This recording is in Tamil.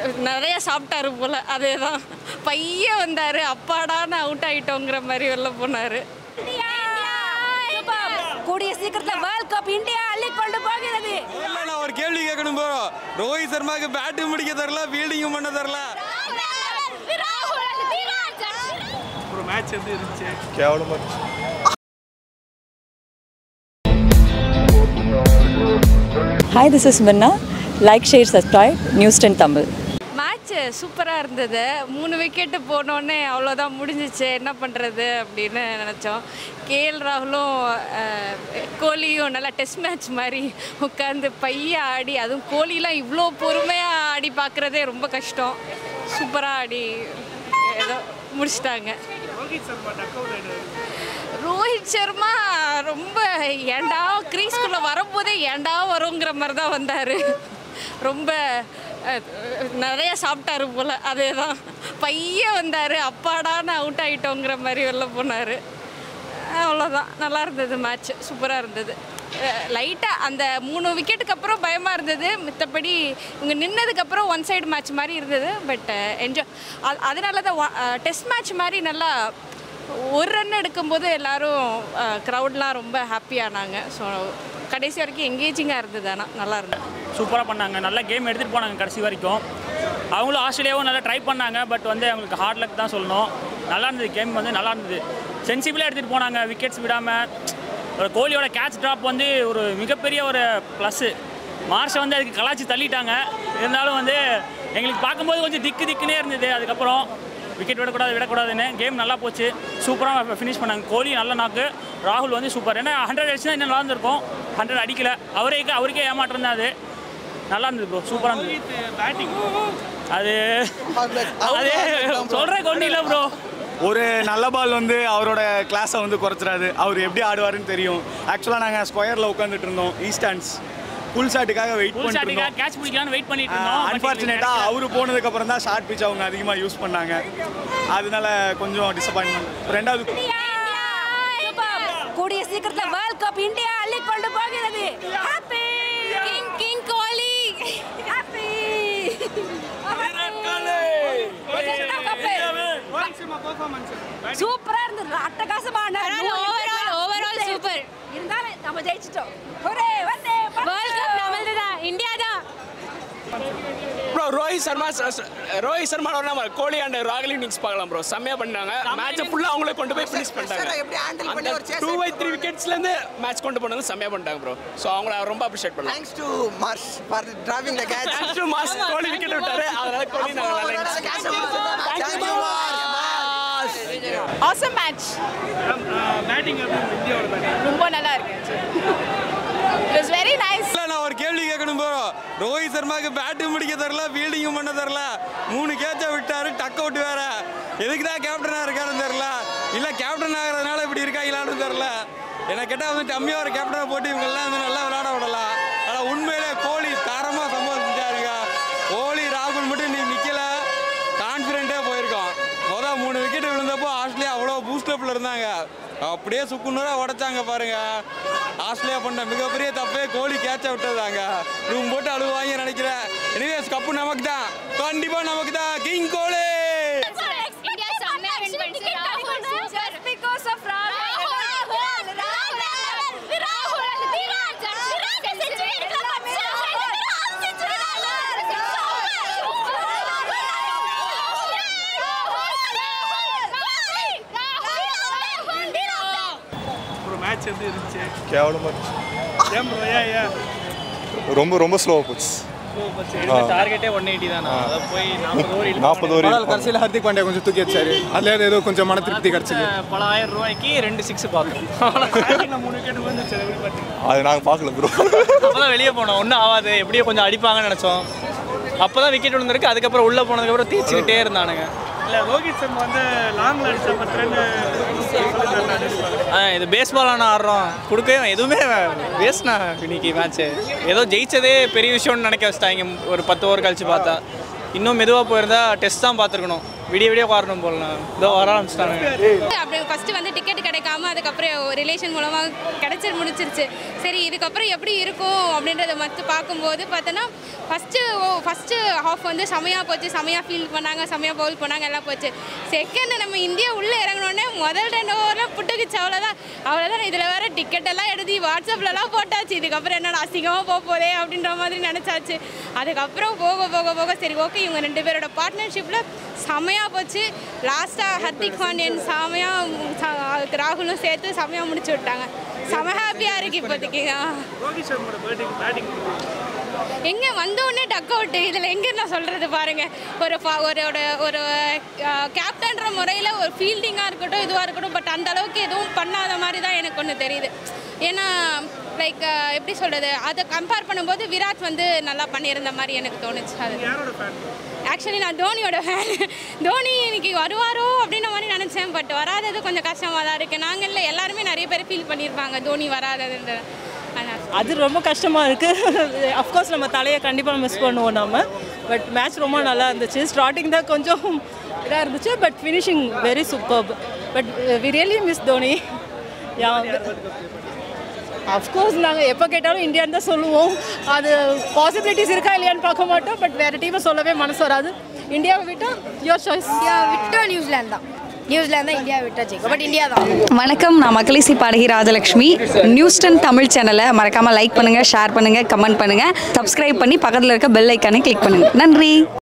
நிறைய சாப்பிட்டாரு போல் அதே தான் பையன் வந்தார் அப்பாடான்னு அவுட் ஆகிட்டோங்கிற மாதிரி வெளில போனார் கூடிய சீக்கிரத்தில் வேர்ல்ட் கப் இந்தியா அள்ளி கொண்டு போகிறது இல்ல நான் ஒரு கேள்வி கேட்கணும் ப்ரோ ரோஹித் சர்மாக்கு பேட்டு முடிக்க தரல ஃபீல்டிங்கும் பண்ண தரல ஒரு மேட்ச் எப்படி இருந்துச்சு Hi, this is Minna. Like, share, subscribe. News 10 Tamil. Match சூப்பராக இருந்தது மூணு விக்கெட்டு போனோடனே அவ்வளோதான் முடிஞ்சிச்சு என்ன பண்ணுறது அப்படின்னு நினச்சோம் கேஎல் ராகுலும் அஹ், கோலியும் நல்லா டெஸ்ட் மேட்ச் மாதிரி உட்காந்து பைய ஆடி அதுவும் கோலிலாம் இவ்வளோ பொறுமையாக ஆடி பார்க்குறதே ரொம்ப கஷ்டம் சூப்பராக ஆடி ஏதோ முடிச்சிட்டாங்க ரோஹித் சர்மா டக் அவுட் ஆயிடுவாரு ரோஹித் சர்மா ரொம்ப ஏண்டா க்ரீஸ்குள்ளே வரும்போதே ஏண்டா வருங்கிற மாதிரி தான் வந்தார் ரொம்ப அஹ், நிறைய சாப்பிட்டாரு போல் அதே தான் பையன் வந்தார் அப்பாடான்னு அவுட் ஆகிட்டோங்கிற மாதிரி வெளில போனார் அவ்வளோதான் நல்லா இருந்தது மேட்ச் சூப்பராக இருந்தது லைட்டாக அந்த மூணு விக்கெட்டுக்கு அப்புறம் பயமாக இருந்தது மித்தபடி இவங்க நின்னதுக்கப்புறம் ஒன் சைடு மேட்ச் மாதிரி இருந்தது பட் என்ஜாய் அதனால தான் டெஸ்ட் மேட்ச் மாதிரி நல்லா ஒரு ரன் எடுக்கும்போது எல்லாரும் க்ரௌட்லாம் ரொம்ப ஹாப்பியானாங்க ஸோ கடைசி வரைக்கும் எங்கேஜிங்காக இருந்தது ஆனால் நல்லா இருந்தது சூப்பராக பண்ணாங்க நல்ல கேம் எடுத்துகிட்டு போனாங்க கடைசி வரைக்கும் அவங்களும் ஆஸ்திரேலியாவும் நல்லா ட்ரை பண்ணாங்க பட் வந்து அவங்களுக்கு ஹார்ட் லக் தான் சொல்லணும் நல்லா இருந்தது கேம் வந்து நல்லா இருந்தது சென்சிபிளாக எடுத்துகிட்டு போனாங்க விக்கெட்ஸ் விடாமல் ஒரு கோலியோட கேட்ச் ட்ராப் வந்து ஒரு மிகப்பெரிய ஒரு ப்ளஸ்ஸு மார்ஷை வந்து அதுக்கு கலாச்சி தள்ளிட்டாங்க இருந்தாலும் வந்து எங்களுக்கு பார்க்கும்போது கொஞ்சம் திக்கு திக்குனே இருந்தது அதுக்கப்புறம் விக்கெட் விடக்கூடாது விடக்கூடாதுன்னு கேம் நல்லா போச்சு சூப்பராக ஃபினிஷ் பண்ணாங்க கோலி நல்ல நாக்கு ராகுல் வந்து சூப்பர் ஏன்னா ஹண்ட்ரட் அடிச்சு தான் இன்னும் நல்லா இருந்திருக்கும் ஹண்ட்ரட் அடிக்கல அவரே அவருக்கே ஏமாற்றம் தான் அது நல்லா இருந்தது ப்ரோ சூப்பராக இருந்தது பேட்டிங் அது அது சொல்கிற கொண்டு இல்லை ப்ரோ ஒரு நல்ல பால் வந்து அவரோட கிளாஸை வந்து குறைச்சிடாது அவர் எப்படி ஆடுவாருன்னு தெரியும் ஆக்சுவலாக நாங்கள் ஸ்கொயரில் உட்காந்துட்டு இருந்தோம் ஈஸ்டர்ன்ஸ் ஃபுல் ஷாட்டுக்காக வெயிட் ஃபுல் பண்ணிட்டு ஷாட்டுக்காக இருந்தோம் கேட்ச் பிடிக்கலாம்னு வெயிட் பண்ணிட்டு இருந்தோம் but அன்ஃபார்ச்சுனேட்டாக அவர் போனதுக்கு அப்புறம் தான் ஷார்ட் பிச் அவங்க அதிகமாக யூஸ் பண்ணாங்க அதனால கொஞ்சம் டிசப்பாயின்மெண்ட் ரெண்டாவது கூடிய சீக்கிரத்தில் வேர்ல்ட் கப் இந்தியா அள்ளி கொண்டு போகிறது happy king king Kohli happy Rohit Sharma performance சூப்பரா இருந்தது அட்டகாசமான overall- overall super. இருந்தாலும் நம்ம ஜெயிச்சிட்டோம் ஒரே வந்தே வேர்ல்ட் கப் நம்மளது தான் இந்தியா தான் ப்ரோ ரோஹித் சர்மா ரோஹித் சர்மாவோட நம்ம கோலி அண்ட் ராகுல் இன்னிங்ஸ் பார்க்கலாம் ப்ரோ செம்மையா பண்ணாங்க மேட்சை ஃபுல்லாக அவங்களே கொண்டு போய் ஃபினிஷ் பண்ணிட்டாங்க அந்த டூ பை த்ரீ விக்கெட்ஸ்லேருந்து மேட்ச் கொண்டு போனது செம்மையா பண்ணிட்டாங்க ப்ரோ ஸோ அவங்கள ரொம்ப அப்ரிஷியேட் பண்ணலாம் Thanks to Marsh for driving the catch. Thanks to Marsh Kohli wicket விட்டாரு அதனால கோலி நாங்கள் நல்லா Thank you, Marsh. Awesome match batting எப்படி இருந்துச்சு? இந்தியாவோட பேட்டிங் ரொம்ப நல்லா இருக்கு இட்ஸ் வெரி நைஸ் இல்ல நான் ஒரு கேள்வி கேட்கணும் ப்ரோ ரோஹித் சர்மாக்கு பேட்டு முடிக்க தரல ஃபீல்டிங்கும் பண்ண தரல மூணு கேட்சை விட்டாரு டக் அவுட் வேற எதுக்கு தான் கேப்டனாக இருக்காருன்னு தெரில இல்லை கேப்டன் ஆகிறதுனால இப்படி இருக்காங்களான்னு தெரில என்ன கேட்டால் வந்து டம்மியாக ஒரு கேப்டனை போட்டு இவங்கெல்லாம் வந்து நல்லா விளையாட விடலாம் ஆனால் உண்மையிலே கோலி தரமாக சம்பவம் செஞ்சாருங்க கோலி ராகுல் மட்டும் நீ நிற்கல கான்ஃபிடென்ட்டே போயிருக்கோம் மொதல் மூணு விக்கெட் விழுந்தப்போ ஆஸ்திரேலியா அவ்வளோ பூஸ்டப்பில் இருந்தாங்க அப்படியே சுக்குநூறாக உடைச்சாங்க பாருங்க ஆஸ்திரேலியா பண்ண மிகப்பெரிய தப்பே கோலி கேட்ச விட்டதாங்க ரூம் போட்டு அழுவாங்க நினைக்கிறேன் எனிவேஸ் கப்பு நமக்கு தான் கண்டிப்பாக நமக்கு தான் கிங் கோலி இந்தியா செம்மையா வின் பண்ணிச்சு ராகுல் சூப்பர் பிகாஸ் ஆஃப் ஒரு மேட்ச் எப்படி இருந்துச்சு கேவலமாக ஏன் ப்ரோ ஏன் ஏன் ரொம்ப ரொம்ப ஸ்லோவாக போச்சு டார்கெட்டே ஒன் எயிட்டி தானே அதை போய் நாற்பது ஓவர் நாற்பது ஓவர் கடைசியில் ஹர்திக் பாண்டியா கொஞ்சம் தூக்கி வச்சாரு அதுல ஏதோ கொஞ்சம் மன திருப்தி கிடைச்சது பல ஆயிரம் ரூபாய்க்கு ரெண்டு சிக்ஸ் பார்த்தோம் பேட்டிங்ல மூணு விக்கெட் விழுந்துச்சு அதை எப்படி பார்த்தீங்க அது நாங்கள் பார்க்கல ப்ரோ அப்பதான் வெளியே போனோம் ஒன்றும் ஆகாது எப்படியோ கொஞ்சம் அடிப்பாங்கன்னு நினச்சோம் அப்போ தான் விக்கெட் விழுந்திருக்கு அதுக்கப்புறம் உள்ளே போனதுக்கப்புறம் தீச்சிக்கிட்டே இருந்தானுங்க இல்ல ரோஹித் சர்மா வந்து லாங்ல அடிச்சா பத்து ரன் ஆ இது பேஸ்பால் நான் ஆடுறோம் கொடுக்கவே எதுவுமே வேஸ்ட்ண்ணா இன்னைக்கு மேட்ச்சு ஏதோ ஜெயிச்சதே பெரிய விஷயம்னு நினைக்க வச்சிட்டாங்க ஒரு பத்து ஓவர் கழிச்சு பார்த்தா இன்னும் மெதுவாக போயிருந்தா டெஸ்ட் தான் பார்த்துருக்கணும் விடிய விடிய வரணும் போலண்ணா இதோ வர ஆரம்பிச்சிட்டாங்க அப்படி ஃபர்ஸ்ட் வந்து டிக்கெட் கிடைக்க கிடைக்காம அதுக்கப்புறம் ரிலேஷன் மூலமாக கிடச்சி முடிச்சிருச்சு சரி இதுக்கப்புறம் எப்படி இருக்கும் அப்படின்றத மட்டும் பார்க்கும்போது பார்த்தோன்னா ஃபஸ்ட்டு ஃபஸ்ட்டு ஹாஃப் வந்து செமையாக போச்சு செமையாக ஃபீல் பண்ணாங்க செமையாக பவுல் பண்ணாங்க எல்லாம் போச்சு செகண்ட் நம்ம இந்தியா உள்ளே இறங்கினோடனே முதல் ரெண்டு ஓவரில் புட்டுக்குச்சு அவ்வளோதான் அவ்வளோதான் இதில் வேறு டிக்கெட் எல்லாம் எழுதி வாட்ஸ்அப்லலாம் போட்டாச்சு இதுக்கப்புறம் என்னடா அசிங்கமாக போக போதே அப்படின்ற மாதிரி நினச்சாச்சு அதுக்கப்புறம் போக போக போக சரி ஓகே இவங்க ரெண்டு பேரோட பார்ட்னர்ஷிப்பில் செமையாக போச்சு லாஸ்ட்டாக ஹர்திக் பாண்டியன் செமையாக ராகுலும் சேர்த்து செமையாக முடிச்சு விட்டாங்க செம ஹாப்பியாக இருக்குது இப்போதைக்கு ஆ. ரோஹித் சர்மாவோட பேட்டிங் பேட்டிங் எங்க வந்த உடனே டக் அவுட் இதில் எங்க நான் சொல்கிறது பாருங்க ஒரு ஃபா- ஒரு ஒரு ஒரு கேப்டன்ற முறையில் ஒரு ஃபீல்டிங்காக இருக்கட்டும் இதுவாக இருக்கட்டும் பட் அந்த அளவுக்கு எதுவும் பண்ணாத மாதிரி தான் எனக்கு ஒன்று தெரியுது ஏன்னா லைக் எப்படி சொல்கிறது அதை கம்பேர் பண்ணும்போது விராட் வந்து நல்லா பண்ணியிருந்த மாதிரி எனக்கு தோணுச்சு அது யாரோட ஃபேன் ஆக்சுவலி நான் தோனியோட ஃபேன் தோனி இன்னைக்கு வருவாரோ அப்படின்ற மாதிரி நினச்சேன் பட் வராதது கொஞ்சம் கஷ்டமாக தான் இருக்குது நாங்கள் எல்லாருமே நிறைய பேர் ஃபீல் பண்ணியிருப்பாங்க தோனி வராததுன்ற ஆனால் அது ரொம்ப கஷ்டமாக இருக்குது அஃப்கோர்ஸ் நம்ம தலையை கண்டிப்பாக மிஸ் பண்ணுவோம் நம்ம பட் மேட்ச் ரொம்ப நல்லா இருந்துச்சு ஸ்டார்டிங் தான் கொஞ்சம் இதாக இருந்துச்சு but finishing very super but we really miss Dhoni yeah of course நாங்கள் எப்போ கேட்டாலும் இந்தியான்னு தான் சொல்லுவோம் அது பாசிபிலிட்டிஸ் இருக்கா இல்லையான்னு பார்க்க மாட்டோம் பட் வேறு டீமை சொல்லவே மனசு வராது இந்தியாவை விட்டால் யோர் சாய்ஸ் இந்தியா விட்டோ நியூசிலாந்து தான் நியூசிலாந்து தான் இந்தியா விட்டா ஜெயிக்கும் பட் இந்தியா தான் வணக்கம் நான் மக்களிசி பாடகி ராஜலக்ஷ்மி நியூஸ்டன் தமிழ் சேனலை மறக்காமல் லைக் பண்ணுங்கள் ஷேர் பண்ணுங்கள் கமெண்ட் பண்ணுங்கள் சப்ஸ்கிரைப் பண்ணி பக்கத்தில் இருக்க பெல் ஐக்கானை கிளிக் பண்ணுங்கள் நன்றி